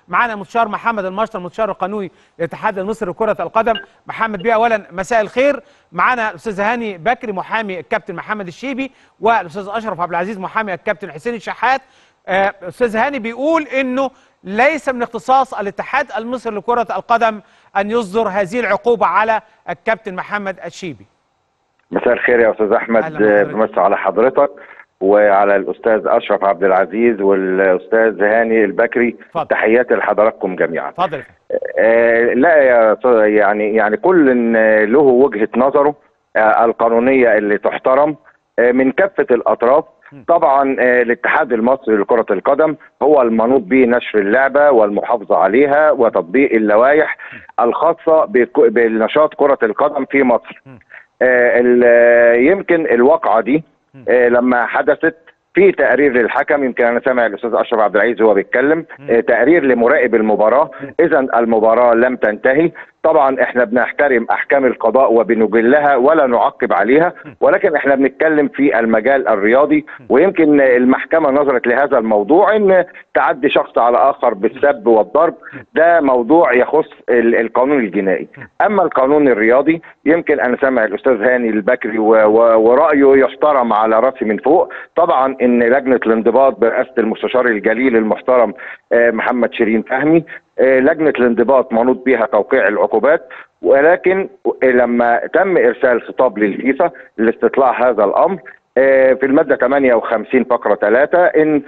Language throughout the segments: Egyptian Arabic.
معانا مستشار محمد المشطر المستشار القانوني للاتحاد المصري لكره القدم محمد بيه اولا مساء الخير معانا الاستاذ هاني بكري محامي الكابتن محمد الشيبي والاستاذ اشرف عبد العزيز محامي الكابتن حسين الشحات آه، استاذ هاني بيقول انه ليس من اختصاص الاتحاد المصري لكره القدم ان يصدر هذه العقوبه على الكابتن محمد الشيبي مساء الخير يا استاذ احمد أهلا بحضرتك. بمسي على حضرتك وعلى الاستاذ اشرف عبد العزيز والاستاذ هاني البكري اتفضل. تحياتي لحضراتكم جميعا اتفضل يا فندم. آه لا يا أستاذ، يعني يعني كل إن له وجهه نظره آه القانونيه اللي تحترم آه من كافه الاطراف طبعا آه الاتحاد المصري لكره القدم هو المنوط به نشر اللعبه والمحافظه عليها وتطبيق اللوائح الخاصه بك- بنشاط كره القدم في مصر آه، ال- آه، يمكن الواقعه دي آه، لما حدثت في تقرير للحكم يمكن انا سامع الاستاذ اشرف عبد العزيز وهو بيتكلم آه، تقرير لمراقب المباراه اذا المباراه لم تنتهي طبعا احنا بنحترم احكام القضاء وبنجلها ولا نعقب عليها ولكن احنا بنتكلم في المجال الرياضي ويمكن المحكمه نظرت لهذا الموضوع ان تعدي شخص على اخر بالسب والضرب ده موضوع يخص ال- القانون الجنائي اما القانون الرياضي يمكن انا سامع الاستاذ هاني البكري و- و- ورايه يحترم على راسي من فوق طبعا ان لجنه الانضباط برئاسه المستشار الجليل المحترم آه، محمد شيرين فهمي آه، لجنه الانضباط منوط بها توقيع العقوبات ولكن لما تم ارسال خطاب للفيفا لاستطلاع هذا الامر آه، في الماده 58 فقره 3 ان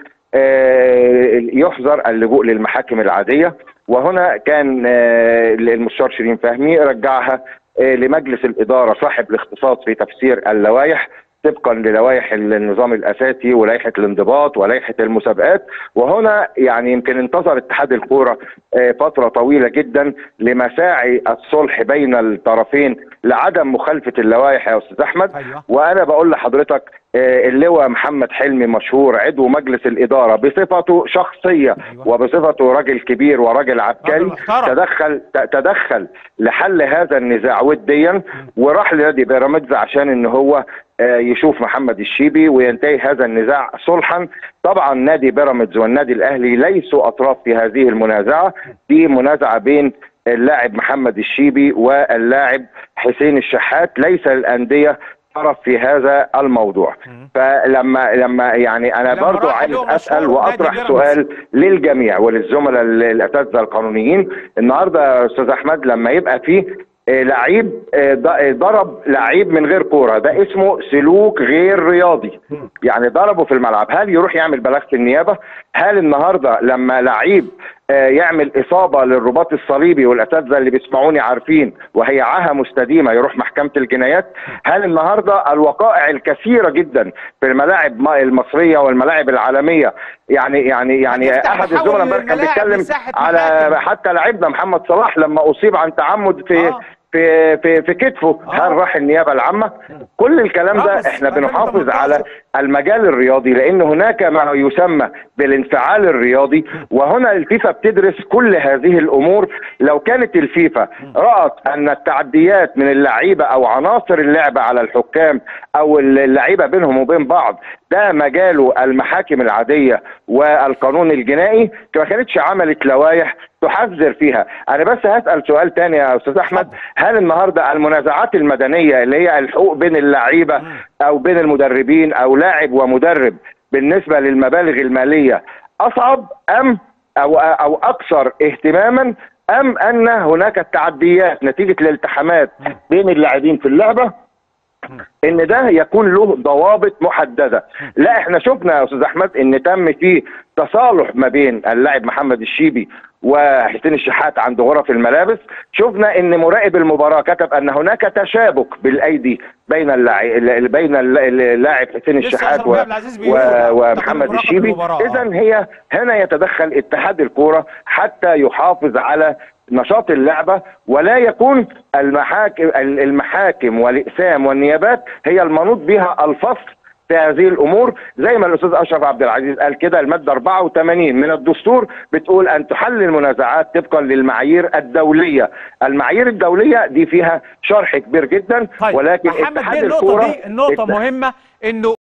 آه، يحظر اللجوء للمحاكم العاديه وهنا كان آه، المستشار شيرين فهمي رجعها آه، لمجلس الاداره صاحب الاختصاص في تفسير اللوائح طبقا للوائح النظام الاساسي ولائحه الانضباط ولائحه المسابقات وهنا يعني يمكن انتظر اتحاد الكوره آه، فتره طويله جدا لمساعي الصلح بين الطرفين لعدم مخالفه اللوائح يا استاذ احمد أيوة. وانا بقول لحضرتك آه، اللواء محمد حلمي مشهور عضو مجلس الاداره بصفته شخصيه أيوة. وبصفته راجل كبير وراجل عسكري راجل محترم. تدخل ت- تدخل لحل هذا النزاع وديا وراح لنادي بيراميدز عشان ان هو آه، يشوف محمد الشيبي وينتهي هذا النزاع صلحا طبعا نادي بيراميدز والنادي الاهلي ليسوا اطراف في هذه المنازعه دي منازعه بين اللاعب محمد الشيبي واللاعب حسين الشحات ليس الانديه طرف في هذا الموضوع فلما لما يعني انا لما برضو راح عايز له اسال مشهور نادي واطرح بيراميدز. سؤال للجميع وللزملاء ال- الاساتذه القانونيين النهارده يا استاذ احمد لما يبقى فيه آه، لعيب آه، ض- آه، ضرب لعيب من غير كوره ده اسمه سلوك غير رياضي يعني ضربه في الملعب هل يروح يعمل بلاغ في النيابه هل النهارده لما لعيب آه، يعمل اصابه للرباط الصليبي والاساتذه اللي بيسمعوني عارفين وهي عاهه مستديمه يروح محكمه الجنايات هل النهارده الوقائع الكثيره جدا في الملاعب م- المصريه والملاعب العالميه يعني يعني يعني هتفتح احد محاور الزملاء امبارح كان الملاعب بيتكلم مساحة على محاكم. حتى لاعبنا محمد صلاح لما اصيب عن تعمد في آه. في في في كتفه آه. هل راح النيابه العامه كل الكلام ده راموس احنا 2018. بنحافظ على المجال الرياضي لان هناك ما يسمى بالانفعال الرياضي وهنا الفيفا بتدرس كل هذه الامور لو كانت الفيفا رأت ان التعديات من اللعيبه او عناصر اللعبه على الحكام او اللعيبه بينهم وبين بعض ده مجاله المحاكم العاديه والقانون الجنائي ما كانتش عملت لوائح تحذر فيها انا بس هسال سؤال تاني يا استاذ احمد هل النهارده المنازعات المدنيه اللي هي الحقوق بين اللعيبه او بين المدربين او لاعب ومدرب بالنسبه للمبالغ الماليه اصعب ام او او اكثر اهتماما ام ان هناك التعديات نتيجه الالتحامات بين اللاعبين في اللعبه ان ده يكون له ضوابط محدده لا احنا شفنا يا استاذ احمد ان تم فيه تصالح ما بين اللاعب محمد الشيبي وحسين الشحات عند غرف الملابس شفنا ان مراقب المباراه كتب ان هناك تشابك بالايدي بين اللاعب بين اللاعب حسين لسه الشحات أشرف و... عبد العزيز و... بيقول ومحمد مراقب الشيبي المباراة. اذا هي هنا يتدخل اتحاد الكوره حتى يحافظ على نشاط اللعبه ولا يكون المحاكم المحاكم والاقسام والنيابات هي المنوط بها الفصل في هذه الامور زي ما الاستاذ اشرف عبد العزيز قال كده الماده 84 من الدستور بتقول ان تحل المنازعات طبقا للمعايير الدوليه، المعايير الدوليه دي فيها شرح كبير جدا طيب ولكن محمد اتحاد بيه النقطه الكوره دي النقطه ات- مهمه انه